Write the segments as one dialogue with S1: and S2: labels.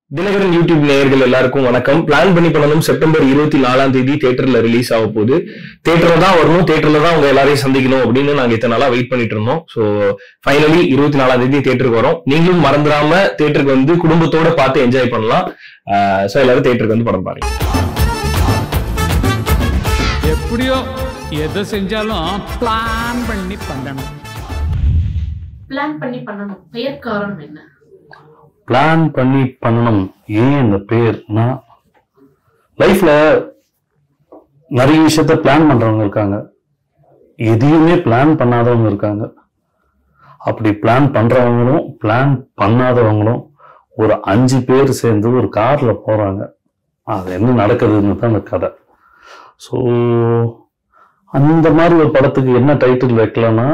S1: Dinakaran YouTube நேயர்கள் எல்லாருக்கும் வணக்கம் பிளான் பண்ணி பண்ணணும் செப்டம்பர் இருபத்தி நாலாம் தேதி தியேட்டர்ல ரிலீஸ் ஆக போகுது தியேட்டர்ல தான் வரணும் தியேட்டர்ல தான் உங்க எல்லாரையும் சந்திக்கணும் அப்படின்னு நாங்க இத்தனை நாளா வெயிட் பண்ணிட்டு இருந்தோம் ஸோ ஃபைனலி இருபத்தி நாலாம் தேதி தியேட்டருக்கு வரோம் நீங்களும் மறந்துடாம தியேட்டருக்கு வந்து குடும்பத்தோட பார்த்து என்ஜாய் பண்ணலாம் ஸோ எல்லாரும் தியேட்டருக்கு வந்து படம் பாருங்க
S2: எப்படியோ எதை செஞ்சாலும் பிளான் பண்ணி பண்ணணும்
S3: பிளான் பண்ணி பண்ணணும் பெயர் காரணம் என்ன
S4: பிளான் பண்ணி பண்ணணும் ஏன் இந்த பேர்னா லைஃப்ல நிறைய விஷயத்த பிளான் பண்றவங்க இருக்காங்க எதையுமே பிளான் பண்ணாதவங்க இருக்காங்க அப்படி பிளான் பண்றவங்களும் பிளான் பண்ணாதவங்களும் ஒரு அஞ்சு பேர் சேர்ந்து ஒரு கார்ல போறாங்க அது என்ன நடக்குதுன்னு தான் அந்த கதை ஸோ அந்த மாதிரி ஒரு படத்துக்கு என்ன டைட்டில் வைக்கலாம்னா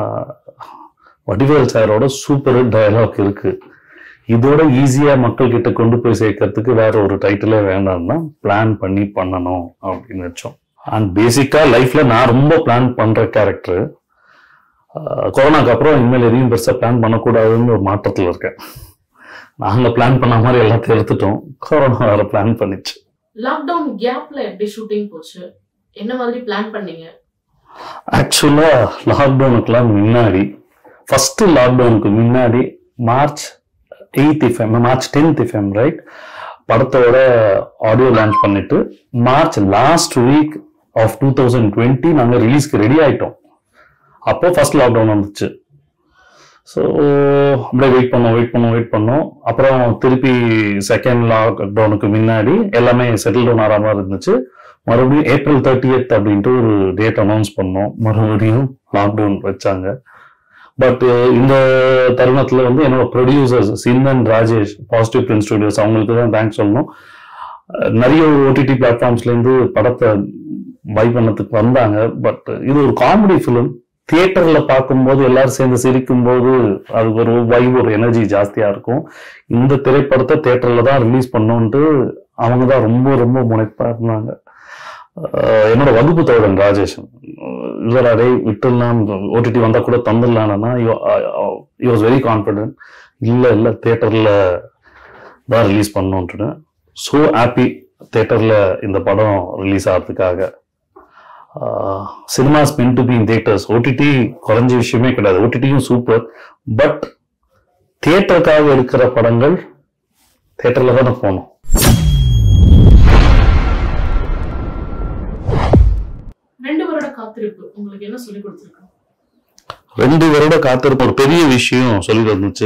S4: வடிவேல் சாரோட சூப்பர் டயலாக் இருக்கு இதோட ஈஸியா மக்கள் கிட்ட கொண்டு போய் சேர்க்கறதுக்கு வேற ஒரு டைட்டிலே வேண்டாம்னா பிளான் பண்ணி பண்ணணும் அப்படின்னு வச்சோம் அண்ட் பேசிக்கா லைஃப்ல நான் ரொம்ப பிளான் பண்ற கேரக்டர் கொரோனாக்கு அப்புறம் இனிமேல் எதையும் பெருசா பிளான் பண்ணக்கூடாதுன்னு ஒரு மாற்றத்துல இருக்கேன் நாங்க பிளான் பண்ண மாதிரி எல்லாத்தையும் எடுத்துட்டோம் கொரோனா வேற பிளான் பண்ணிச்சு
S3: லாக்டவுன் கேப்ல எப்படி ஷூட்டிங் போச்சு என்ன மாதிரி பிளான் பண்ணீங்க
S4: ஆக்சுவலா லாக்டவுனுக்குலாம் முன்னாடி ஃபர்ஸ்ட் லாக்டவுனுக்கு முன்னாடி March eighth FM March tenth FM right படத்தோட ஆடியோ லான்ச் பண்ணிட்டு March last week of two thousand twenty நாங்கள் ரிலீஸ்க்கு ரெடி ஆயிட்டோம் அப்போ ஃபர்ஸ்ட் லாக்டவுன் வந்துச்சு ஸோ அப்படியே வெயிட் பண்ணோம் வெயிட் பண்ணோம் வெயிட் பண்ணோம் அப்புறம் திருப்பி செகண்ட் லாக்டவுனுக்கு முன்னாடி எல்லாமே செட்டில் டவுன் ஆகிற மாதிரி இருந்துச்சு மறுபடியும் ஏப்ரல் தேர்ட்டியத் அப்படின்ட்டு ஒரு டேட் அனௌன்ஸ் பண்ணோம் மறுபடியும் லாக்டவுன் வச்சாங்க பட் இந்த தருணத்துல வந்து என்னோட producers Sinthan Rajesh positive print studios அவங்களுக்கு தான் தேங்க்ஸ் சொல்லணும் அஹ் நிறைய ஓடிடி பிளாட்ஃபார்ம்ஸ்லேருந்து படத்தை பை பண்ணதுக்கு வந்தாங்க பட் இது ஒரு காமெடி ஃபிலிம் தியேட்டர்ல பார்க்கும்போது எல்லாரும் சேர்ந்து சிரிக்கும் போது அது ஒரு வைப் ஒரு எனர்ஜி ஜாஸ்தியா இருக்கும் இந்த திரைப்படத்தை தியேட்டர்ல தான் ரிலீஸ் பண்ணோன்ட்டு அவங்க தான் ரொம்ப ரொம்ப முனைப்பா இருந்தாங்க அஹ் என்னோட வகுப்பு தோழன் ராஜேஷன் இவர் அரே விட்டுடலாம் ஓடிடி வந்தா கூட தந்துடலாம்னா யூ வாஸ் வெரி கான்ஃபிடென்ட் இல்ல இல்ல தியேட்டர்ல தான் ரிலீஸ் பண்ணோன்ட்டு ஸோ ஹாப்பி தியேட்டர்ல இந்த படம் ரிலீஸ் ஆகிறதுக்காக cinemas meant to be in theatres OTT குறைஞ்ச விஷயமே கிடையாது ஓடிடியும் சூப்பர் பட் தியேட்டருக்காக எடுக்கிற படங்கள் தியேட்டர்ல தானே போகணும்
S3: ரெண்டு வருட காத்திருப்பு உங்களுக்கு என்ன சொல்லி கொடுத்துருக்கு
S4: ரெண்டு வருட காத்திருப்பு ஒரு பெரிய விஷயம் சொல்லி இருந்துச்சு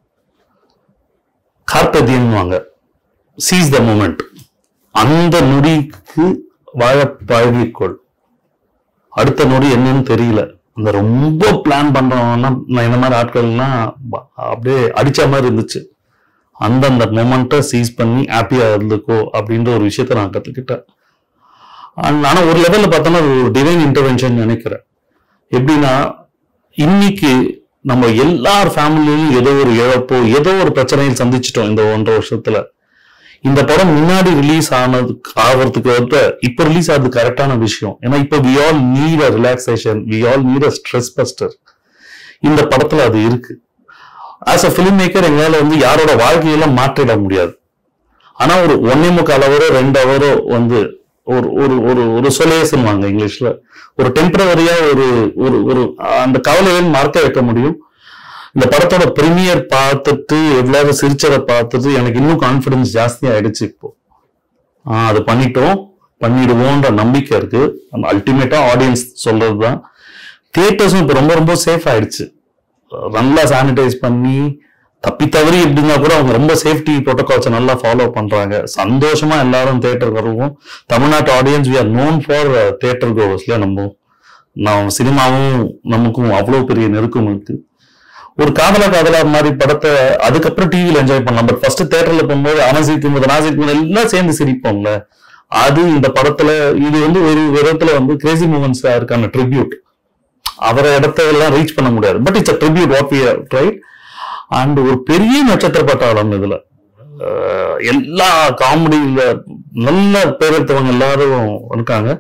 S4: கார்பதியம்வாங்க சீஸ் த மூமெண்ட் அந்த நொடிக்கு வாழ பழகிக்கொள் அடுத்த நொடி என்னன்னு தெரியல அந்த ரொம்ப பிளான் பண்றவங்கன்னா நான் இந்த மாதிரி ஆட்கள்லாம் ப- அப்படியே அடிச்ச மாதிரி இருந்துச்சு அந்தந்த மொமெண்ட்டை சீஸ் பண்ணி ஹாப்பியா இருந்துக்கோ அப்படின்ற ஒரு விஷயத்த நான் கத்துக்கிட்டேன் ஆனா ஆனா ஒரு லெவல்ல பார்த்தோன்னா அது ஒரு டிவைன் இன்டர்வென்ஷன் நினைக்கிறேன் எப்படின்னா இன்னைக்கு நம்ம எல்லார் ஃபேமிலியிலும் ஏதோ ஒரு இழப்போ ஏதோ ஒரு பிரச்சனையில் சந்திச்சிட்டோம் இந்த ஒன்றரை வருஷத்துல இந்த படம் முன்னாடி ரிலீஸ் ஆனதுக்கு ஆகிறதுக்கு வந்து இப்ப ரிலீஸ் ஆகுது கரெக்டான விஷயம் ஏன்னா இப்ப we all need a relaxation we all need a stress buster இந்த படத்துல அது இருக்கு ஆஸ் அ ஃபிலிம் மேக்கர் எங்களால வந்து யாரோட வாழ்க்கையெல்லாம் மாற்றிட முடியாது ஆனா ஒரு ஒன்னே முக்கால் அவரோ ரெண்டு அவரோ வந்து ஒரு ஒரு ஒரு ஒரு சொலேசன்வாங்க இங்கிலீஷ்ல ஒரு டெம்பரவரியா ஒரு ஒரு ஒரு அந்த கவலைகள் மறக்க வைக்க முடியும் இந்த படத்தோட பிரீமியர் பார்த்துட்டு எவ்வளவு சிரிச்சதை பார்த்துட்டு எனக்கு இன்னும் கான்ஃபிடன்ஸ் ஜாஸ்தி ஆயிடுச்சு இப்போ ஆஹ் அது பண்ணிட்டோம் பண்ணிடுவோன்ற நம்பிக்கை இருக்கு அல்டிமேட்டா ஆடியன்ஸ் சொல்றதுதான் தியேட்டர்ஸும் இப்போ ரொம்ப ரொம்ப சேஃப் ஆயிடுச்சு நல்லா சானிடைஸ் பண்ணி தப்பி தவறி எப்படின்னா கூட அவங்க ரொம்ப சேஃப்டி ப்ரோட்டோகால்ஸை நல்லா ஃபாலோ பண்றாங்க சந்தோஷமா எல்லாரும் தியேட்டர் வருவோம் தமிழ்நாட்டு audience we are known for theatre கோவர்ஸ்ல நம்ம நான் சினிமாவும் நமக்கும் அவ்வளோ பெரிய நெருக்கம் இருக்கு ஒரு காதலா காதலா மாதிரி படத்தை அதுக்கப்புறம் டிவியில என்ஜாய் பண்ணலாம் பட் ஃபர்ஸ்ட் தியேட்டர்ல போகும்போது அவன் சிரிக்கும் போது நான் சிரிக்கும் போது எல்லாம் சேர்ந்து சிரிப்போம்ல அது இந்த படத்துல இது வந்து ஒரு விதத்துல வந்து கிரேசி மூமெண்ட்ஸ் இருக்கான ட்ரிபியூட் அவரை இடத்த எல்லாம் ரீச் பண்ண முடியாது but it's a tribute what we right and ஒரு பெரிய நட்சத்திர பட்டாளம் இதுல அஹ் எல்லா காமெடியில நல்ல பேர் எடுத்தவங்க எல்லாரும் இருக்காங்க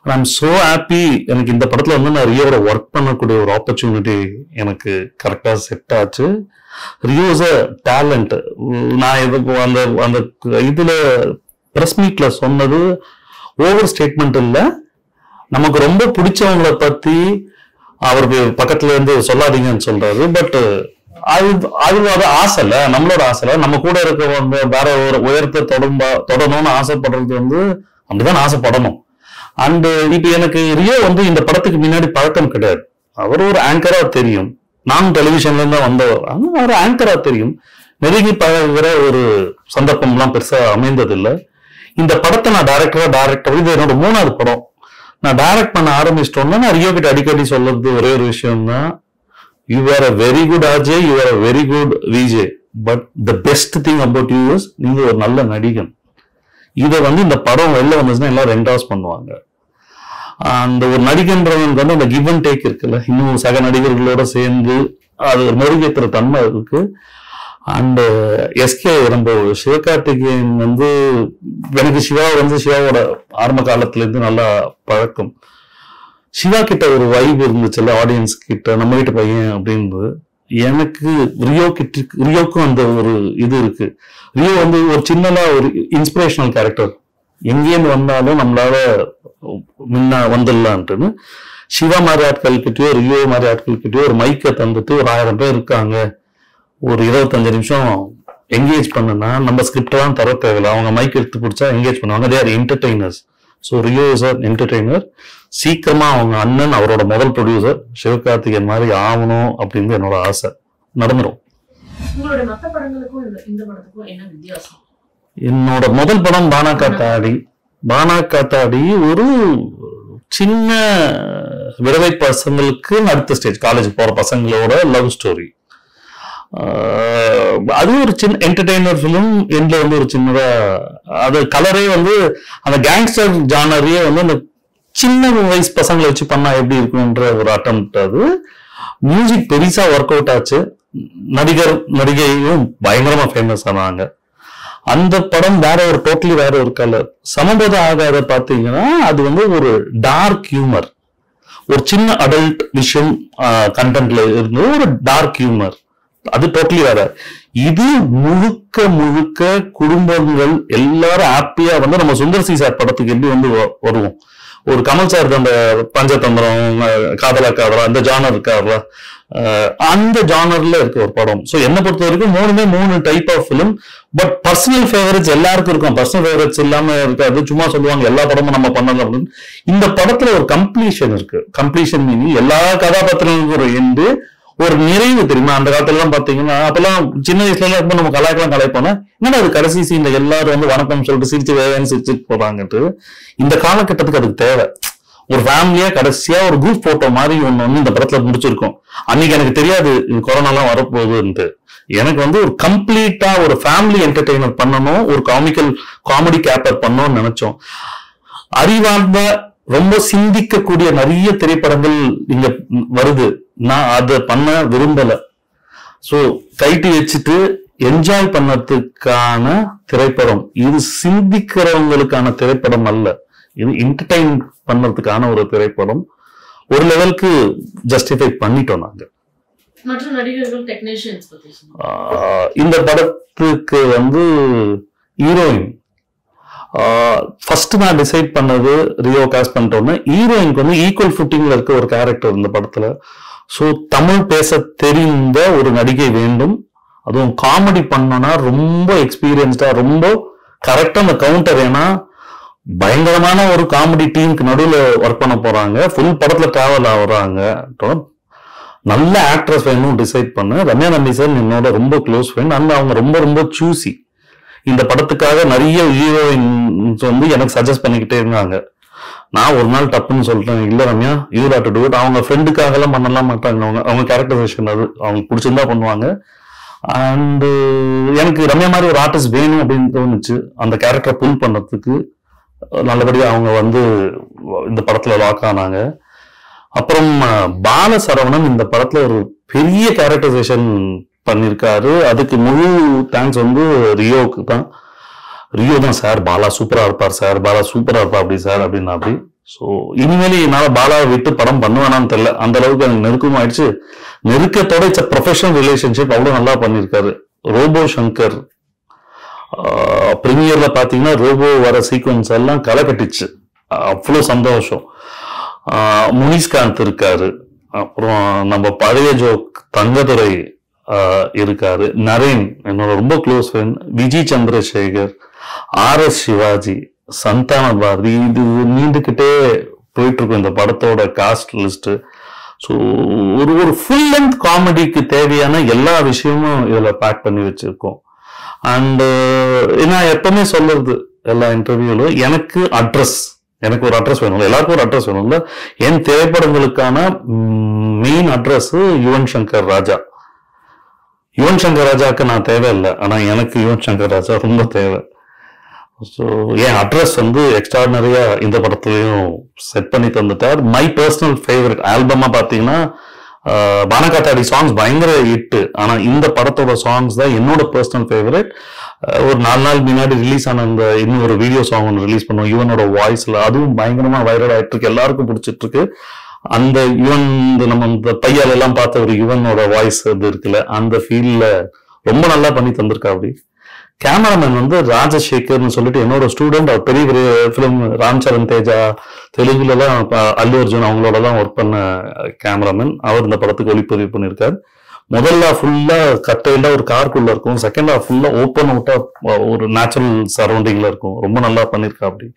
S4: ஐம் so ஹாப்பி எனக்கு இந்த படத்துல வந்து நான் ரியோட ஒர்க் பண்ணக்கூடிய ஒரு ஆப்பர்ச்சுனிட்டி எனக்கு கரெக்டா செட் ஆச்சு ரியோ இஸ் அ டேலண்ட் நான் இது அந்த அந்த இதுல பிரஸ் மீட்ல சொன்னது ஓவர் ஸ்டேட்மெண்ட் இல்ல நமக்கு ரொம்ப பிடிச்சவங்கள பத்தி அவருக்கு பக்கத்துல இருந்து சொல்லாதீங்கன்னு சொல்றாரு பட் அது அது அது ஆசை இல்ல நம்மளோட ஆசை இல்ல நம்ம கூட இருக்கவங்க வேற ஒரு உயரத்தை தொடர்பா தொடரணும்னு ஆசைப்படுறது வந்து அப்படிதான் ஆசைப்படணும் அண்ட் இப்ப எனக்கு ரியோ வந்து இந்த படத்துக்கு முன்னாடி பழக்கம் கிடையாது அவர் ஒரு ஆங்கரா தெரியும் நான் டெலிவிஷன்ல இருந்து வந்தவர் ஆனா அவர் ஆங்கரா தெரியும் நெருங்கி பழகுகிற ஒரு சந்தர்ப்பம்லாம் பெருசா அமைந்ததில்லை இந்த படத்தை நான் டைரக்டரா டைரக்டர் இது என்னோட மூணாவது படம் நான் டைரக்ட் பண்ண ஆரம்பிச்சிட்டோம்னா நான் ரியோ கிட்ட அடிக்கடி சொல்றது ஒரே ஒரு விஷயம் தான் you are a very good RJ you are a very good VJ but the best thing about you is நீங்க ஒரு நல்ல நடிகன் இதை வந்து இந்த படம் வெளில வந்துச்சுன்னா எல்லாரும் ரெண்டாஸ் பண்ணுவாங்க அந்த ஒரு நடிகன்றவனுக்கு வந்து அந்த கிவ் அண்ட் டேக் இருக்குல்ல இன்னும் சக நடிகர்களோட சேர்ந்து அது ஒரு மெருகேற்றுற தன்மை இருக்கு அண்ட் எஸ்கே நம்ம சிவகார்த்திகேயன் வந்து எனக்கு சிவா வந்து சிவாவோட ஆரம்ப காலத்துல இருந்து நல்லா பழக்கம் சிவா கிட்ட ஒரு வைப் இருந்துச்சுல்ல ஆடியன்ஸ் கிட்ட நம்ம வீட்டு பையன் அப்படின்றது எனக்கு ரியோ கிட்ட ரியோக்கும் அந்த ஒரு இது இருக்கு ரியோ வந்து ஒரு சின்னதா ஒரு இன்ஸ்பிரேஷனல் கேரக்டர் எங்கேருந்து வந்தாலும் நம்மளால முன்ன வந்துடலான்ட்டுன்னு சிவா மாதிரி ஆட்கள் கிட்டயோ ரியோ மாதிரி ஆட்கள் கிட்டயோ ஒரு மைக்கை தந்துட்டு ஒரு ஆயிரம் பேர் இருக்காங்க ஒரு இருபத்தஞ்சு நிமிஷம் என்கேஜ் பண்ணுனா நம்ம ஸ்கிரிப்ட் தான் தர தேவையில்லை அவங்க மைக் எடுத்து பிடிச்சா என்கேஜ் பண்ணுவாங்க they're entertainers so Rio is an entertainer சீக்கிரமா அவங்க அண்ணன் அவரோட முதல் ப்ரொடியூசர் சிவகார்த்திகேயன் மாதிரி ஆகணும் அப்படின்னு என்னோட ஆசை நடந்துரும்
S3: உங்களுடைய மத்த படங்களுக்கும் இந்த இந்த படத்துக்கும் என்ன வித்தியாசம்
S4: என்னோட முதல் படம் பானா காத்தாடி பானா காத்தாடி ஒரு சின்ன விதவை பசங்களுக்கு அடுத்த ஸ்டேஜ் காலேஜ் போற பசங்களோட லவ் ஸ்டோரி அது ஒரு சின்ன என்டர்டெய்னர் ஃபிலிம் எண்ட்ல வந்து ஒரு சின்னதா அது கலரே வந்து அந்த கேங்ஸ்டர் ஜானரையே வந்து அந்த சின்ன வயசு பசங்களை வச்சு பண்ணா எப்படி இருக்கும்ன்ற ஒரு அட்டம் அது மியூசிக் பெருசா ஒர்க் அவுட் ஆச்சு நடிகர் நடிகையும் பயங்கரமா ஃபேமஸ் ஆனாங்க அந்த படம் வேற ஒரு டோட்டலி வேற ஒரு கலர் சமபோத ஆகாத பாத்தீங்கன்னா அது வந்து ஒரு டார்க் ஹியூமர் ஒரு சின்ன அடல்ட் விஷயம் கண்டென்ட்ல இருந்து ஒரு டார்க் ஹியூமர் அது டோட்டலி வேற இது முழுக்க முழுக்க குடும்பங்கள் எல்லாரும் ஹாப்பியா வந்து நம்ம சுந்தர் சி சார் படத்துக்கு எப்படி வந்து வ- வருவோம் ஒரு கமல் சார் அந்த பஞ்சதந்திரம் அஹ் காதலா காதலா அந்த ஜானர் இருக்காருல அஹ் அந்த ஜானர்ல இருக்கு ஒரு படம் சோ என்ன பொறுத்த வரைக்கும் மூணுமே மூணு type of film but personal favourites எல்லாருக்கும் இருக்கும் பர்சனல் ஃபேவரட்ஸ் இல்லாம இருக்காது சும்மா சொல்லுவாங்க எல்லா படமும் நம்ம பண்ணலாம் அப்படின்னு இந்த படத்துல ஒரு கம்ப்ளீஷன் இருக்கு கம்ப்ளீஷன் மீனிங் எல்லா கதாபாத்திரங்களுக்கும் ஒரு எண்டு ஒரு நிறைவு தெரியுமா அந்த காலத்துல எல்லாம் பாத்தீங்கன்னா அப்பெல்லாம் சின்ன வயசுல எல்லாம் இருக்கும்போது நம்ம கலாய்க்கலாம் கலாய்ப்போம்னா என்னடா அது கடைசி சீன்ல எல்லாரும் வந்து வணக்கம் சொல்லிட்டு சிரிச்சு வேலைன்னு சிரிச்சுட்டு போறாங்கட்டு இந்த காலகட்டத்துக்கு அதுக்கு தேவை ஒரு ஃபேமிலியா கடைசியா ஒரு குரூப் போட்டோ மாதிரி ஒண்ணு வந்து இந்த படத்துல முடிச்சிருக்கோம் அன்னைக்கு எனக்கு தெரியாது இது கொரோனா எல்லாம் வரப்போகுதுன்ட்டு எனக்கு வந்து ஒரு கம்ப்ளீட்டா ஒரு ஃபேமிலி என்டர்டெய்னர் பண்ணணும் ஒரு காமிக்கல் காமெடி கேப்பர் பண்ணணும்னு நினைச்சோம் அறிவார்ந்த ரொம்ப சிந்திக்கக்கூடிய நிறைய திரைப்படங்கள் இங்க வருது நான் அதை பண்ண விரும்பல சோ கைட்டி வச்சுட்டு என்ஜாய் பண்ணறதுக்கான திரைப்படம் இது சிந்திக்கிறவங்களுக்கான திரைப்படம் அல்ல இது என்டர்டைன் பண்ணறதுக்கான ஒரு திரைப்படம் ஒரு லெவலுக்கு ஜஸ்டிஃபை பண்ணிட்டோம் நாங்க
S3: மற்ற நடிகர்கள் டெக்னீஷியன்ஸ் பத்தி சொல்லுங்க
S4: ஆஹ் இந்த படத்துக்கு வந்து ஹீரோயின் ஃபர்ஸ்ட் நான் டிசைட் பண்ணது ரியோ காஸ்ட் பண்ணிட்டோன்னு ஹீரோயினுக்கு வந்து ஈக்குவல் ஃபுட்டிங்ல இருக்க ஒரு கேரக்டர் இந்த படத்துல ஸோ தமிழ் பேச தெரிந்த ஒரு நடிகை வேண்டும் அதுவும் காமெடி பண்ணோம்னா ரொம்ப எக்ஸ்பீரியன்ஸ்டா ரொம்ப கரெக்டா அந்த கவுண்டர் ஏன்னா பயங்கரமான ஒரு காமெடி டீமுக்கு நடுவில் ஒர்க் பண்ண போறாங்க ஃபுல் படத்துல டிராவல் ஆகுறாங்க நல்ல ஆக்ட்ரஸ் வேணும் டிசைட் பண்ண ரம்யா நம்பீசன் என்னோட ரொம்ப க்ளோஸ் ஃப்ரெண்ட் அண்ட் அவங்க ரொம்ப ரொம்ப சூசி இந்த படத்துக்காக நிறைய ஹீரோயின்ஸ் வந்து எனக்கு சஜஸ்ட் பண்ணிக்கிட்டே இருந்தாங்க நான் ஒரு நாள் டப்புன்னு சொல்லிட்டேன் இல்ல Ramya you to do it அவங்க ஃப்ரெண்டுக்காக எல்லாம் பண்ணலாம் மாட்டாங்க அவங்க அவங்க கேரக்டரைசேஷன் அது அவங்களுக்கு பிடிச்சிருந்தா பண்ணுவாங்க அண்ட் எனக்கு ரம்யா மாதிரி ஒரு ஆர்டிஸ்ட் வேணும் அப்படின்னு தோணுச்சு அந்த கேரக்டரை புல் பண்ணதுக்கு நல்லபடியா அவங்க வந்து இந்த படத்துல லாக் ஆனாங்க அப்புறம் அஹ், பால சரவணன் இந்த படத்துல ஒரு பெரிய கேரக்டரைசேஷன் பண்ணியிருக்காரு அதுக்கு முழு தேங்க்ஸ் வந்து ரியோவுக்கு தான் ரியோ தான் சார் பாலா சூப்பரா இருப்பார் சார் பாலா சூப்பரா இருப்பா அப்படி சார் அப்படின்னு அப்படி ஸோ இனிமேல் என்னால் பாலாவை விட்டு படம் பண்ணுவேனான்னு தெரியல அந்த அளவுக்கு எனக்கு நெருக்கமும் ஆயிடுச்சு நெருக்கத்தோட இட்ஸ் ப்ரொஃபஷனல் ரிலேஷன்ஷிப் அவ்வளோ நல்லா பண்ணியிருக்காரு ரோபோ சங்கர் ப்ரீமியர்ல பார்த்தீங்கன்னா ரோபோ வர சீக்வன்ஸ் எல்லாம் களை கட்டிச்சு அவ்வளோ சந்தோஷம் ஆஹ் முனிஷ்காந்த் இருக்காரு அப்புறம் நம்ம பழைய ஜோக் தங்கதுரை ஆஹ் இருக்காரு நரேன் என்னோட ரொம்ப close friend Vijay Chandrasekhar R S Sivaji Santhana Bharathi இது நீண்டுக்கிட்டே போயிட்டு இருக்கும் இந்த படத்தோட காஸ்ட் லிஸ்ட் ஸோ ஒரு ஒரு ஃபுல் லென்த் காமெடிக்கு தேவையான எல்லா விஷயமும் இதுல பேக் பண்ணி வச்சிருக்கோம் அண்ட் நான் எப்பவுமே சொல்றது எல்லா இன்டர்வியூலும் எனக்கு அட்ரஸ் எனக்கு ஒரு அட்ரஸ் வேணும்ல எல்லாருக்கும் ஒரு அட்ரஸ் வேணும்ல என் திரைப்படங்களுக்கான மெயின் அட்ரஸ் யுவன் சங்கர் ராஜா யுவன் சங்கர் ராஜாக்கு நான் தேவையில்லை ஆனா எனக்கு யுவன் சங்கர் ராஜா ரொம்ப தேவை ஸோ என் அட்ரஸ் வந்து எக்ஸ்ட்ராடனரியா இந்த படத்துலையும் செட் பண்ணி தந்துட்டார் மை பர்சனல் ஃபேவரட் ஆல்பமா பார்த்தீங்கன்னா ஆஹ், பானகாத்தாடி சாங்ஸ் பயங்கர ஹிட் ஆனா இந்த படத்தோட சாங்ஸ் தான் என்னோட பர்சனல் ஃபேவரட் ஒரு நாலு நாள் முன்னாடி ரிலீஸ் ஆன இந்த இன்னும் ஒரு வீடியோ சாங் ஒன்று ரிலீஸ் பண்ணோம் யுவனோட வாய்ஸ்ல அதுவும் பயங்கரமா வைரல் ஆயிட்டு இருக்கு எல்லாருக்கும் பிடிச்சிட்டு இருக்கு அந்த யுவன் இந்த நம்ம இந்த பையால எல்லாம் பார்த்த ஒரு யுவனோட வாய்ஸ் இது இருக்குல்ல அந்த ஃபீல்ல ரொம்ப நல்லா பண்ணி தந்திருக்கா அப்படி கேமராமேன் வந்து ராஜசேகர்னு சொல்லிட்டு என்னோட ஸ்டூடெண்ட் அவர் பெரிய பெரிய ஃபிலிம் ராம் சரண் தேஜா தெலுங்குல எல்லாம் இப்ப அல்லு அர்ஜுன் அவங்களோட தான் ஒர்க் பண்ண கேமராமேன் அவர் இந்த படத்துக்கு ஒளிப்பதிவு பண்ணியிருக்காரு முதல்ல ஃபுல்லா கட்டையில ஒரு காருக்குள்ள இருக்கும் செகண்ட் ஹாஃப் ஃபுல்லா ஓப்பன் அவுட்டா ஒரு நேச்சுரல் சரௌண்டிங்ல இருக்கும் ரொம்ப நல்லா பண்ணியிருக்கா அப்படி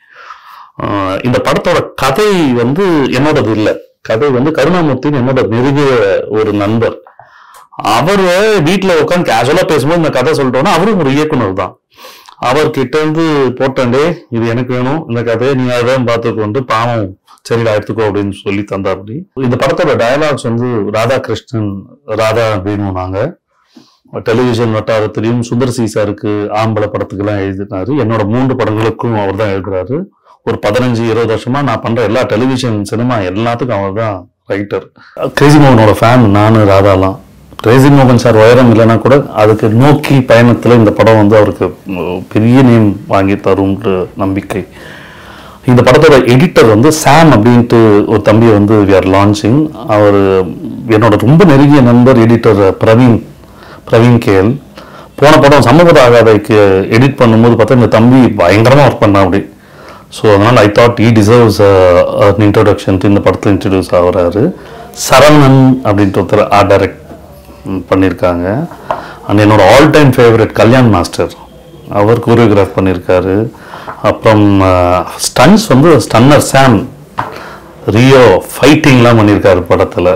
S4: ஆஹ் இந்த படத்தோட கதை வந்து என்னோடது இல்ல கதை வந்து கருணாமூர்த்தின்னு என்னோட நெருங்கிய ஒரு நண்பர் அவர் வீட்டுல உட்காந்து கேஷுவலா பேசும்போது இந்த கதை சொல்லிட்டோம்னா அவரும் ஒரு இயக்குனர் தான் அவர்கிட்ட இருந்து போட்டேன்டே இது எனக்கு வேணும் இந்த கதையை நீ அதான் பார்த்துக்கொண்டு பாவம் சரிடா எடுத்துக்கோ அப்படின்னு சொல்லி தந்தா அப்படி இந்த படத்தோட டயலாக்ஸ் வந்து ராதாகிருஷ்ணன் ராதா அப்படின்னு நாங்க டெலிவிஷன் வட்டாரத்திலையும் சுந்தர் சி சாருக்கு ஆம்பளை படத்துக்கெல்லாம் எழுதினாரு என்னோட மூன்று படங்களுக்கும் அவர் தான் எழுதுறாரு ஒரு பதினஞ்சு இருபது வருஷமா நான் பண்ற எல்லா டெலிவிஷன் சினிமா எல்லாத்துக்கும் அவர் தான் ரைட்டர் கிரேசி மோகனோட ஃபேன் நானு ராதாலாம் கிரேசி மோகன் சார் உயரம் இல்லைன்னா கூட அதுக்கு நோக்கி பயணத்துல இந்த படம் வந்து அவருக்கு உம், பெரிய நேம் வாங்கி தரும்ன்ற நம்பிக்கை இந்த படத்தோட எடிட்டர் வந்து சாம் அப்படின்ட்டு ஒரு தம்பியை வந்து வி ஆர் லான்ச்சிங் அவர் என்னோட ரொம்ப நெருங்கிய நண்பர் எடிட்டர் பிரவீன் பிரவீன் கேஎல் போன படம் சமூக ஆகாதைக்கு எடிட் பண்ணும்போது பார்த்தா இந்த தம்பி பயங்கரமா ஒர்க் பண்ணா அப்படி ஸோ அதனால் I thought he deserves introduction இந்த படத்தில் இன்ட்ரடியூஸ் ஆகுறாரு சரவணன் அப்படின்ட்டு ஒருத்தர் ஆர்ட் டைரக்ட் பண்ணியிருக்காங்க அண்ட் என்னோட all time favourite Kalyan master அவர் கோரியோகிராஃப் பண்ணியிருக்காரு அப்புறம் ஸ்டன்ஸ் வந்து ஸ்டன்னர் சாம் ரியோ ஃபைட்டிங்லாம் பண்ணியிருக்காரு படத்தில்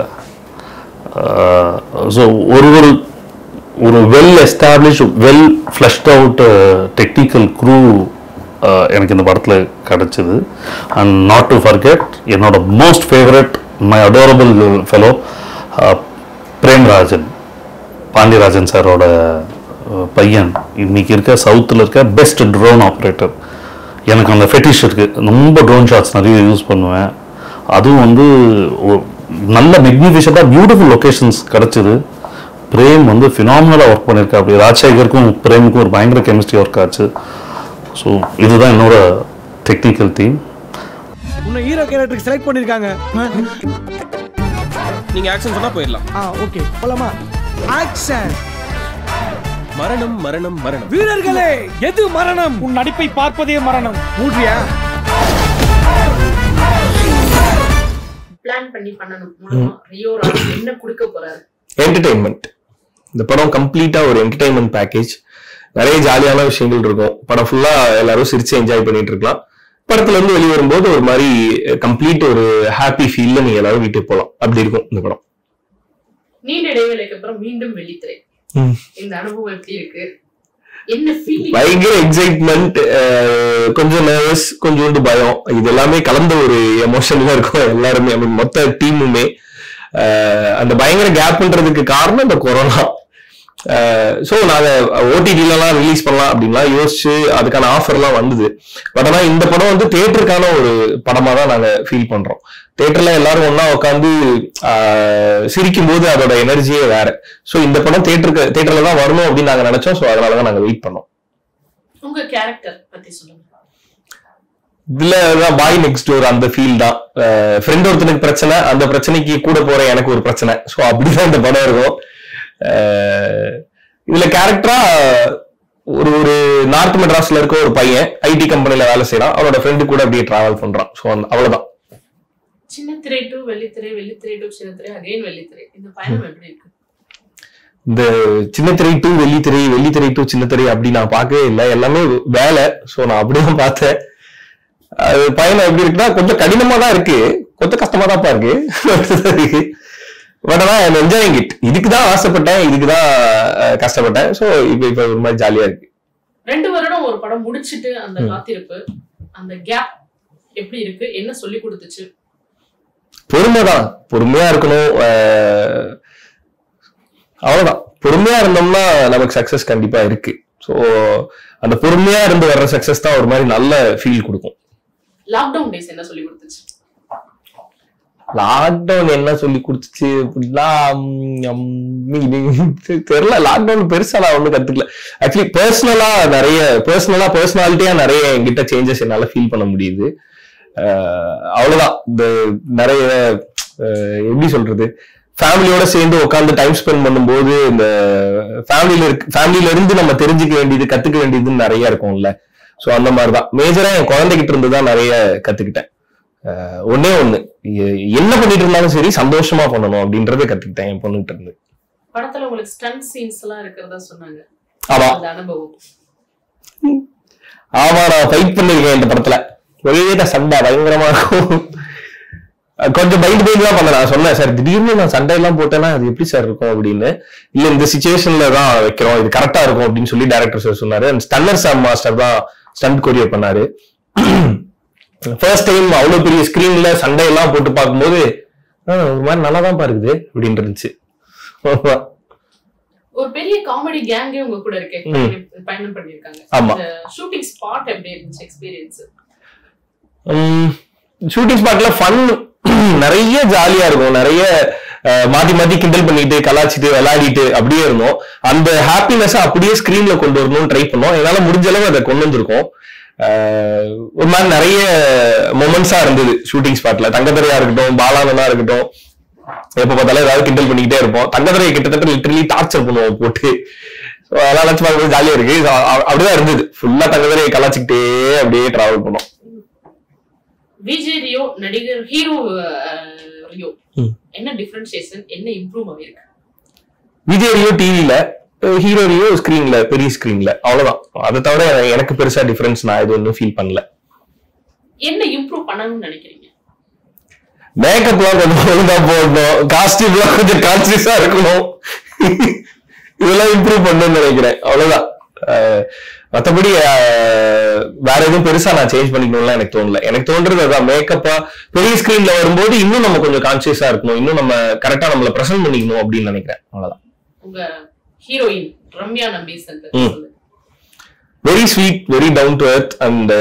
S4: ஸோ ஒரு ஒரு ஒரு well establish well flushed out technical crew எனக்கு இந்த படத்தில் கிடச்சிது அண்ட் நாட் டு ஃபர்கெட் என்னோட most favourite my adorable fellow Premrajan Pandiarajan சாரோட அஹ், பையன் இன்னைக்கு இருக்க சவுத்தில் இருக்க பெஸ்ட் ட்ரோன் ஆப்ரேட்டர் எனக்கு அந்த ஃபெட்டிஷ் இருக்கு ரொம்ப ட்ரோன் ஷாட்ஸ் நிறைய யூஸ் பண்ணுவேன் அதுவும் வந்து ஒ- நல்ல மெக்னிஃபிஷண்டாக பியூட்டிஃபுல் லொகேஷன்ஸ் கிடச்சிது பிரேம் வந்து ஃபினாமினலாக ஒர்க் பண்ணியிருக்கா அப்படி ராஜசேகருக்கும் பிரேமுக்கும் ஒரு பயங்கர கெமிஸ்ட்ரி ஒர்க் ஆச்சு ஸோ இதுதான் என்னோட டெக்னிக்கல் டீம்
S5: உன்னை ஹீரோ கேரக்டருக்கு செலக்ட் பண்ணிருக்காங்க
S6: நீங்க ஆக்ஷன் சொன்னா போயிடலாம்
S5: ஆ ஓகே போலாமா ஆக்ஷன்
S6: மரணம் மரணம் மரணம்
S5: வீரர்களே எது மரணம்
S2: உன் நடிப்பை பார்ப்பதே மரணம்
S5: மூட்ரியா
S3: பிளான் பண்ணி பண்ணணும் மூலமா ரியோ ராஜ் என்ன கொடுக்க போறாரு
S1: என்டர்டைன்மெண்ட் இந்த படம் கம்ப்ளீட்டா ஒரு என்டர்டைன்மெண்ட் பேக்கேஜ் நிறைய ஜாலியான விஷயங்கள் இருக்கும் படம் ஃபுல்லா எல்லாரும் சிரிச்சு என்ஜாய் பண்ணிட்டு இருக்கலாம் படத்துல இருந்து வெளியே வரும்போது ஒரு மாதிரி கம்ப்ளீட் ஒரு ஹாப்பி ஃபீல்ல நீங்க எல்லாரும் வீட்டுக்கு போகலாம் அப்படி இருக்கும் இந்த படம்
S3: நீண்ட இடைவேளைக்கு அப்புறம் மீண்டும் வெள்ளித்திரை
S1: ம்.
S3: இந்த அனுபவம் எப்படி இருக்கு என்ன ஃபீலிங்
S1: பயங்கர எக்ஸைட்மெண்ட் கொஞ்சம் நர்வஸ் கொஞ்சோண்டு பயம் இது எல்லாமே கலந்த ஒரு எமோஷன்ல இருக்கும் எல்லாருமே I mean, மொத்த டீமுமே அந்த பயங்கர கேப்ன்றதுக்கு காரணம் இந்த கொரோனா ஸோ நாங்க ஓடிடிலலாம் ரிலீஸ் பண்ணலாம் அப்படின்லாம் யோசிச்சு அதுக்கான ஆஃபர்லாம் வந்தது பட் ஆனா இந்த படம் வந்து தேட்டருக்கான ஒரு படமா தான் நாங்க ஃபீல் பண்றோம் தேட்டர்ல எல்லாரும் ஒண்ணா உட்காந்து சிரிக்கும் போது அதோட எனர்ஜியே வேற ஸோ இந்த படம் தேட்டருக்கு தேட்டர்ல தான் வரணும் அப்படின்னு நாங்க நினைச்சோம் ஸோ அதனால தான் நாங்க வெயிட் பண்ணோம்
S3: உங்க கேரக்டர் பத்தி சொல்லுங்க
S1: இதுல பாய் நெக்ஸ்ட் டோர் அந்த ஃபீல் தான் ஃப்ரெண்ட் ஒருத்தனுக்கு பிரச்சனை அந்த பிரச்சனைக்கு கூட போற எனக்கு ஒரு பிரச்சனை ஸோ அப்படிதான் இந்த படம் இருக்கும் அஹ் இதுல கேரக்டரா ஒரு ஒரு நார்த் மெட்ராஸ்ல இருக்க ஒரு பையன் ஐடி கம்பெனில வேலை செய்யறான் அவனோட ஃப்ரெண்டு கூட அப்படியே டிராவல் பண்றான் ஸோ அவ்வளவுதான்
S3: சின்ன திரை டு வெள்ளித்திரை வெள்ளித்திரை டு சின்ன திரை அகைன் வெள்ளித்திரை இந்த பயணம் எப்படி இருக்கு
S1: இந்த சின்ன திரை டு வெள்ளித்திரை வெள்ளித்திரை டு சின்ன திரை அப்படி நான் பார்க்கவே இல்லை எல்லாமே வேலை ஸோ நான் அப்படிதான் பார்த்தேன் அது பயணம் எப்படி இருக்குன்னா கொஞ்சம் கடினமா தான் இருக்கு கொஞ்சம் கஷ்டமா தான்ப்பா இருக்கு பட் ஆனா என்ஜாயிங் இட் இதுக்கு தான் ஆசைப்பட்டேன் இதுக்கு தான் அஹ், கஷ்டப்பட்டேன் ஸோ இப்போ இப்போ ஒரு மாதிரி ஜாலியா இருக்கு
S3: ரெண்டு வருடம் ஒரு படம் முடிச்சிட்டு அந்த காத்திருப்பு அந்த கேப் எப்படி இருக்கு என்ன சொல்லி கொடுத்துச்சு
S1: பொறுமை தான் பொறுமையா இருக்கணும் அஹ், அவ்வளவுதான் பொறுமையா இருந்தோம்னா நமக்கு சக்சஸ் கண்டிப்பா இருக்கு ஸோ அந்த பொறுமையா இருந்து வர்ற சக்சஸ் தான் ஒரு மாதிரி நல்ல ஃபீல் கொடுக்கும்
S3: லாக்டவுன் டேஸ் என்ன சொல்லி கொடுத்துச்சு
S1: லாக்டவுன் என்ன சொல்லி கொடுத்துச்சு அப்படின்னா உம், உம், இது தெரியல லாக்டவுன் பெருசா நான் ஒண்ணும் கத்துக்கல ஆக்சுவலி பர்சனலா நிறைய பர்சனலா பர்சனாலிட்டியா நிறைய என்கிட்ட சேஞ்சஸ் என்னால ஃபீல் பண்ண முடியுது அஹ், அவ்வளவுதான் இந்த நிறைய அஹ், எப்படி சொல்றது ஃபேமிலியோட சேர்ந்து உட்காந்து டைம் ஸ்பெண்ட் பண்ணும்போது இந்த ஃபேமிலியில இருக்கு ஃபேமிலியில இருந்து நம்ம தெரிஞ்சுக்க வேண்டியது கத்துக்க வேண்டியதுன்னு நிறைய இருக்கும்ல சோ அந்த மாதிரிதான் மேஜரா என் குழந்தைகிட்ட இருந்து தான் நிறைய கத்துக்கிட்டேன் அஹ் ஒண்ணே ஒண்ணு எ- என்ன பண்ணிட்டு இருந்தாலும் சரி சந்தோஷமா பண்ணணும் அப்படின்றத கத்துக்கிட்டேன் என் பொண்ணுகிட்ட இருந்து
S3: படத்துல உங்களுக்கு ஸ்டன்ட் சீன்ஸ் எல்லாம் இருக்கிறதா சொன்னாங்க
S1: ஆமா
S3: அந்த அனுபவம்
S1: ஆமா நான் ஃபைட் பண்ணிருக்கேன் இந்த படத்துல ஒரே தான் சண்டை பயங்கரமா இருக்கும் அஹ் கொஞ்சம் பயந்து பயந்து தான் பண்ணேன் நான் சொன்னேன் சார் திடீர்னு நான் சண்டை எல்லாம் போட்டேன்னா அது எப்படி சார் இருக்கும் அப்படின்னு இல்ல இந்த சுச்சுவேஷன்ல தான் வைக்கிறோம் இது கரெக்டா இருக்கும் அப்படின்னு சொல்லி டேரக்டர் சார் சொன்னாரு ஸ்டன்னர் சாம் மாஸ்டர் தான் ஸ்டண்ட் கொரியர் பண்ணாரு ஃபர்ஸ்ட் டைம் அவ்வளவு பெரிய ஸ்கிரீன்ல சண்டை எல்லாம் போட்டு பார்க்கும்போது "ஆ, ஒரு மாதிரி நல்லா தான் இருக்குது அப்படின்னு இருந்துச்சு
S3: ஒரு பெரிய காமெடி கேங்கே உங்க கூட இருக்கே
S1: ம்.
S3: பயணம் பயணம் பண்ணிருக்காங்க
S1: ஆமா.
S3: ஷூட்டிங் ஸ்பாட் எப்படி இருந்துச்சு எக்ஸ்பீரியன்ஸ்
S1: ஷூட்டிங் ஸ்பாட்ல ஃபன் நிறைய ஜாலியா இருக்கும் நிறைய அஹ், மாத்தி மாத்தி கிண்டல் பண்ணிட்டு கலாச்சிட்டு விளையாடிட்டு அப்படியே இருந்தோம் அந்த ஹாப்பினஸ் அப்படியே ஸ்கிரீன்ல கொண்டு வரணும்னு ட்ரை பண்ணோம் என்னால முடிஞ்ச அளவு அதை கொண்டு வந்திருக்கோம் அஹ், ஒரு மாதிரி நிறைய மொமெண்ட்ஸா இருந்தது ஷூட்டிங் ஸ்பாட்ல தங்கத்தரையா இருக்கட்டும் பாலானனா இருக்கட்டும் எப்ப பார்த்தாலும் ஏதாவது கிண்டல் பண்ணிக்கிட்டே இருப்போம் தங்கத்தரையை கிட்டத்தட்ட லிட்டரலி டார்ச்சர் பண்ணுவோம் போட்டு So, அதெல்லாம் நினைச்சு பார்க்கும்போது ஜாலியா இருக்கு So, அ- அப்படிதான் இருந்தது ஃபுல்லா தங்கத்தரையை கலாச்சிக்கிட்டே அப்படியே டிராவல் பண்ணோம்
S3: விஜய் ரியோ நடிகர் ஹீரோ ரியோ
S1: ம்.
S3: என்ன டிஃபரன்சியேஷன் என்ன இம்ப்ரூவ் ஆகிருக்கு
S1: விஜயரியோ டிவில ஹீரோரியோ ஸ்கிரீன்ல பெரிய ஸ்கிரீன்ல அவ்வளவுதான் அதை தவிர எனக்கு பெருசா டிஃபரன்ஸ் நான் இது ஒன்றும் ஃபீல் பண்ணல
S3: என்ன இம்ப்ரூவ் பண்ணணும்னு நினைக்கிறீங்க
S1: மேக்கப்லாம் கொஞ்சம் ஒழுங்கா போடணும் காஸ்டியூம்லாம் கொஞ்சம் கான்சியஸா இருக்கணும் இதெல்லாம் இம்ப்ரூவ் பண்ணணும்னு நினைக்கிறேன் அவ்வளவுதான் அஹ், மத்தபடி அஹ், வேற எதுவும் பெருசா நான் சேஞ்ச் பண்ணிக்கணும்லாம் எனக்கு தோணல எனக்கு தோன்றது அதான் மேக்கப்பா பெரிய ஸ்கிரீன்ல வரும்போது இன்னும் நம்ம கொஞ்சம் கான்சியஸா இருக்கணும் இன்னும் நம்ம கரெக்டா நம்மள ப்ரெசென்ட் பண்ணிக்கணும் அப்படின்னு நினைக்கிறேன் அவ்வளவுதான்
S3: உங்க ஹீரோயின் ரம்யா நம்பீசன்
S1: ம்.
S3: சொல்லுங்க
S1: very sweet very down to earth and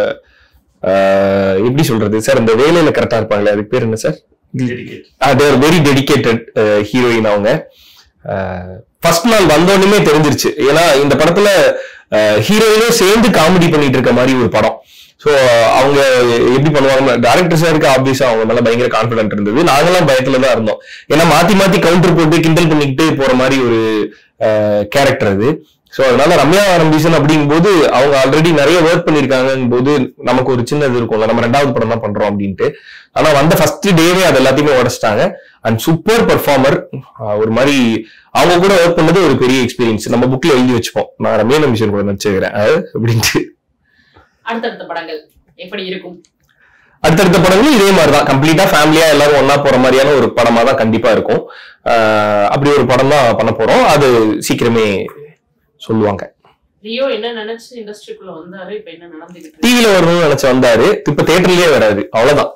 S1: எப்படி சொல்றது சார் இந்த வேலையில கரெக்டா இருப்பாங்களே அதுக்கு பேர் என்ன sir they're very dedicated heroine அவங்க ஃபர்ஸ்ட் நாள் வந்தோடனே தெரிஞ்சிருச்சு ஏன்னா இந்த படத்துல ஹீரோயினும் சேர்ந்து காமெடி பண்ணிட்டு இருக்க மாதிரி ஒரு படம் ஸோ அவங்க எப்படி பண்ணுவாங்க டேரக்டர் சாருக்கு ஆப்வியஸா அவங்க மேல பயங்கர கான்பிடன்ட் இருந்தது நாங்களாம் பயத்துல தான் இருந்தோம் ஏன்னா மாத்தி மாத்தி கவுண்டர் போட்டு கிண்டல் பண்ணிக்கிட்டு போற மாதிரி ஒரு கேரக்டர் அது ஸோ அதனால ரம்யா நம்பீசன் அப்படிங்கும்போது அவங்க ஆல்ரெடி நிறைய ஒர்க் பண்ணிருக்காங்கன்னு போது நமக்கு ஒரு சின்ன இது இருக்கும்ல நம்ம ரெண்டாவது படம் தான் பண்றோம் அப்படின்ட்டு ஆனா வந்த ஃபர்ஸ்ட் டேவே அது எல்லாத்தையுமே உடச்சிட்டாங்க அண்ட் சூப்பர் பெர்ஃபார்மர் ஒரு மாதிரி அவங்க கூட ஒர்க் பண்ணது ஒரு பெரிய எக்ஸ்பீரியன்ஸ் நம்ம புக்ல எழுதி வச்சுப்போம் நான் ரம்யா நம்பீசன் கூட நடிச்சுக்கிறேன் அப்படின்ட்டு
S3: அடுத்தடுத்த படங்கள் எப்படி இருக்கும்
S1: அடுத்தடுத்த படங்களும் இதே மாதிரி தான் கம்ப்ளீட்டா ஃபேமிலியா எல்லாரும் ஒண்ணா போற மாதிரியான ஒரு படமா தான் கண்டிப்பா இருக்கும் ஆஹ் அப்படி ஒரு படம் தான் பண்ண போறோம் அது சீக்கிரமே சொல்லுவாங்க
S3: ரியோ என்ன நினைச்சு இண்டஸ்ட்ரிக்குள்ள வந்தாரு இப்ப என்ன நடந்துகிட்டு இருக்கு?
S1: டிவில வரணும்னு நினைச்சு வந்தாரு இப்ப தியேட்டர்லயே வராது அவ்வளவுதான்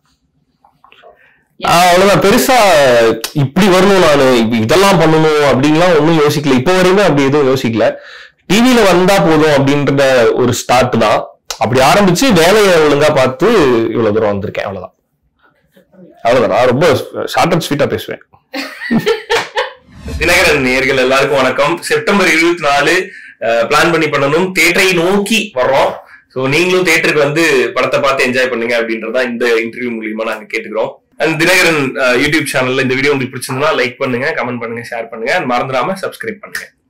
S1: ஆஹ் அவ்வளவுதான் பெருசா இப்படி வரணும் நானு இப்ப இதெல்லாம் பண்ணணும் அப்படின்லாம் ஒண்ணும் யோசிக்கல இப்ப வரையுமே அப்படி எதுவும் யோசிக்கல டிவில வந்தா போதும் அப்படின்ற ஒரு ஸ்டார்ட் தான் அப்படி ஆரம்பிச்சு வேலையை ஒழுங்கா பார்த்து இவ்வளவு தூரம் வந்திருக்கேன் அவ்வளவுதான் அவ்வளவுதான் நான் ரொம்ப ஷார்ட் அண்ட் ஸ்வீட்டா பேசுவேன் தினகரன் நேர்கள் எல்லாருக்கும் வணக்கம் செப்டம்பர் இருபத்தி நாலு பிளான் பண்ணி பண்ணணும் தேட்டரை நோக்கி வர்றோம் ஸோ நீங்களும் தேட்டருக்கு வந்து படத்தை பார்த்து என்ஜாய் பண்ணுங்க அப்படின்றதா இந்த இன்டர்வியூ மூலியமா நாங்க கேட்டுக்கிறோம் அண்ட் தினகரன் அஹ், யூடியூப் சேனல்ல இந்த வீடியோ உங்களுக்கு பிடிச்சிருந்தா லைக் பண்ணுங்க கமெண்ட் பண்ணுங்க ஷேர் பண்ணுங்க and மறந்துடாம சப்ஸ்கிரைப் பண்ணுங்க